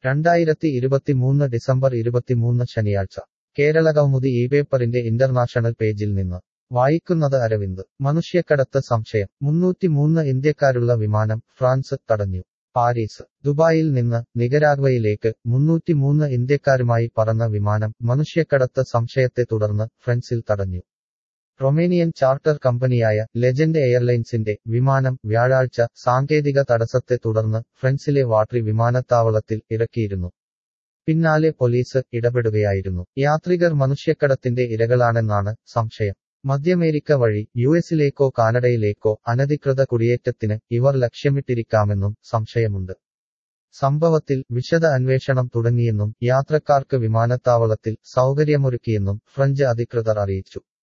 രണ്ടായിരത്തി ഇരുപത്തിമൂന്ന് ഡിസംബർ ഇരുപത്തിമൂന്ന് ശനിയാഴ്ച കേരള കൗമുദി ഈ പേപ്പറിന്റെ ഇന്റർനാഷണൽ പേജിൽ നിന്ന് വായിക്കുന്നത് അരവിന്ദ് മനുഷ്യക്കടത്ത് സംശയം മുന്നൂറ്റിമൂന്ന് ഇന്ത്യക്കാരുള്ള വിമാനം ഫ്രാൻസ് തടഞ്ഞു പാരീസ് ദുബായിൽ നിന്ന് നികരാഗ്വയിലേക്ക് മുന്നൂറ്റിമൂന്ന് ഇന്ത്യക്കാരുമായി പറന്ന വിമാനം മനുഷ്യക്കടത്ത് സംശയത്തെ തുടർന്ന് ഫ്രൻസിൽ തടഞ്ഞു റൊമേനിയൻ ചാർട്ടർ കമ്പനിയായ ലെജൻഡ് എയർലൈൻസിന്റെ വിമാനം വ്യാഴാഴ്ച സാങ്കേതിക തടസ്സത്തെ തുടർന്ന് ഫ്രൻസിലെ വാട്രി വിമാനത്താവളത്തിൽ ഇറക്കിയിരുന്നു പിന്നാലെ പോലീസ് ഇടപെടുകയായിരുന്നു യാത്രികർ മനുഷ്യക്കടത്തിന്റെ ഇരകളാണെന്നാണ് സംശയം മധ്യമേരിക്ക വഴി യുഎസിലേക്കോ കാനഡയിലേക്കോ അനധികൃത കുടിയേറ്റത്തിന് ഇവർ ലക്ഷ്യമിട്ടിരിക്കാമെന്നും സംശയമുണ്ട് സംഭവത്തിൽ വിശദ അന്വേഷണം തുടങ്ങിയെന്നും യാത്രക്കാർക്ക് വിമാനത്താവളത്തിൽ സൗകര്യമൊരുക്കിയെന്നും ഫ്രഞ്ച് അധികൃതർ അറിയിച്ചു